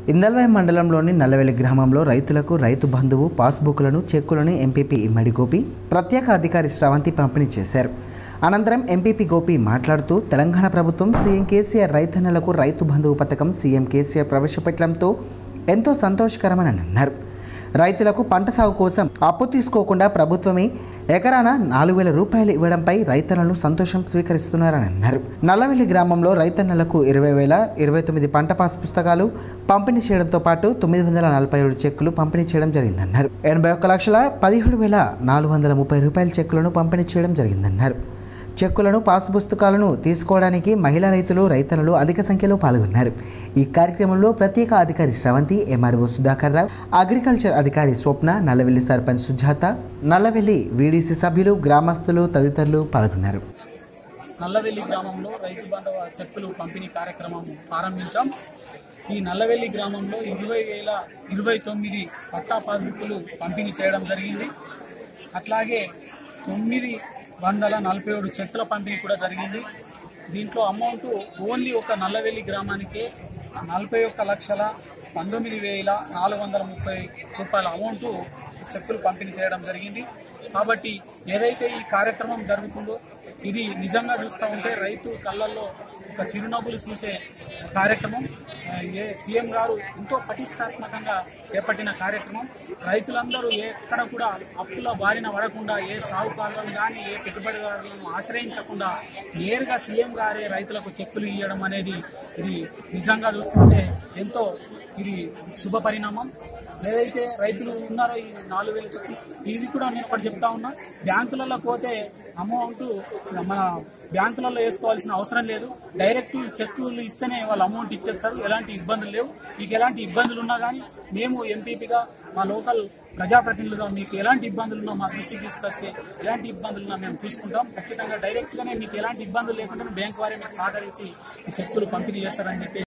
ఇందల్వాయి మండలంలోని నల్లవెల్లి గ్రామంలో రైతులకు రైతు బంధువు పాస్బుక్లను చెక్కులను ఎంపీపీ ఇమ్మడి గోపి ప్రత్యేక అధికారి శ్రవంతి పంపిణీ చేశారు అనంతరం ఎంపీపీ గోపి మాట్లాడుతూ తెలంగాణ ప్రభుత్వం సీఎం కేసీఆర్ రైతన్నలకు రైతు బంధువు పథకం సీఎం కేసీఆర్ ప్రవేశపెట్టడంతో ఎంతో సంతోషకరమని అన్నారు రైతులకు పంట సాగు కోసం అప్పు తీసుకోకుండా ప్రభుత్వమే ఎకరాన నాలుగు వేల రూపాయలు ఇవ్వడంపై రైతన్నలు సంతోషం స్వీకరిస్తున్నారని అన్నారు నల్లవెల్లి గ్రామంలో రైతన్నలకు ఇరవై వేల ఇరవై తొమ్మిది పంట పాస్ పుస్తకాలు పంపిణీ చేయడంతో పాటు తొమ్మిది వందల నలభై ఏడు చెక్కులు పంపిణీ చేయడం జరిగిందన్నారు ఎనభై ఒక్క లక్షల పదిహేడు వేల నాలుగు వందల ముప్పై రూపాయల చెక్కులను పంపిణీ చేయడం జరిగిందన్నారు చెక్కులను పాస్ పుస్తకాలను తీసుకోవడానికి మహిళా రైతులు రైతన్నలు అధిక సంఖ్యలో పాల్గొన్నారు ఈ కార్యక్రమంలో ప్రత్యేక అధికారి శ్రవంతి ఎంఆర్ఓ సుధాకర్ రావు అగ్రికల్చర్ అధికారి స్వప్న నల్లవెల్లి సర్పంచ్ సుజాత నల్లవెల్లి వీడీసీ సభ్యులు గ్రామస్తులు తదితరులు పాల్గొన్నారు నల్లవెల్లి గ్రామంలో రైతు బంధవ చెక్కులు పంపిణీ కార్యక్రమం ప్రారంభించాం ఈ నల్లవెల్లి గ్రామంలో ఇరవై వేల ఇరవై తొమ్మిది పట్టా పాస్బుక్లు పంపిణీ చేయడం జరిగింది అట్లాగే తొమ్మిది వందల నలభై ఏడు చెక్కుల పంపిణీ కూడా జరిగింది దీంట్లో అమౌంట్ ఓన్లీ ఒక నల్లవెల్లి గ్రామానికే నలభై ఒక్క లక్షల పంతొమ్మిది వేల నాలుగు వందల ముప్పై రూపాయల అమౌంట్ చెక్కులు పంపిణీ చేయడం జరిగింది కాబట్టి ఏదైతే ఈ కార్యక్రమం జరుగుతుందో ఇది నిజంగా చూస్తూ ఉంటే రైతు కళ్ళల్లో ఒక చిరునవ్వులు చూసే కార్యక్రమం ఆ, ఏ సీఎం గారు ఎంతో ప్రతిష్టాత్మకంగా చేపట్టిన కార్యక్రమం రైతులందరూ ఎక్కడ కూడా అప్పుల బారిన పడకుండా ఏ సాగుకారులను కానీ ఏ పెట్టుబడిదారులను ఆశ్రయించకుండా నేరుగా సీఎం గారే రైతులకు చెక్కులు ఇవ్వడం అనేది ఇది నిజంగా చూస్తుంటే ఎంతో ఇది శుభ పరిణామం ఏదైతే రైతులు ఉన్నారో ఈ నాలుగు వేల చెక్కులు ఇది కూడా నేను ఒకటి చెప్తా ఉన్నా బ్యాంకులలో పోతే అమౌంట్ మన బ్యాంకులలో వేసుకోవాల్సిన అవసరం లేదు డైరెక్ట్ చెక్కులు ఇస్తేనే వాళ్ళు అమౌంట్ ఇచ్చేస్తారు ఎలాంటి ఇబ్బందులు లేవు మీకు ఎలాంటి ఇబ్బందులు ఉన్నా కానీ మేము ఎంపీపీగా మా లోకల్ ప్రజాప్రతినిధులుగా మీకు ఎలాంటి ఇబ్బందులు ఉన్నా మా దృష్టికి తీసుకొస్తే ఎలాంటి ఇబ్బందులు ఉన్నా మేము చూసుకుంటాం ఖచ్చితంగా డైరెక్ట్గానే మీకు ఎలాంటి ఇబ్బందులు లేకుండా బ్యాంక్ వారే మీకు సహకరించి ఈ చెక్కులు పంపిణీ చేస్తారని చెప్పి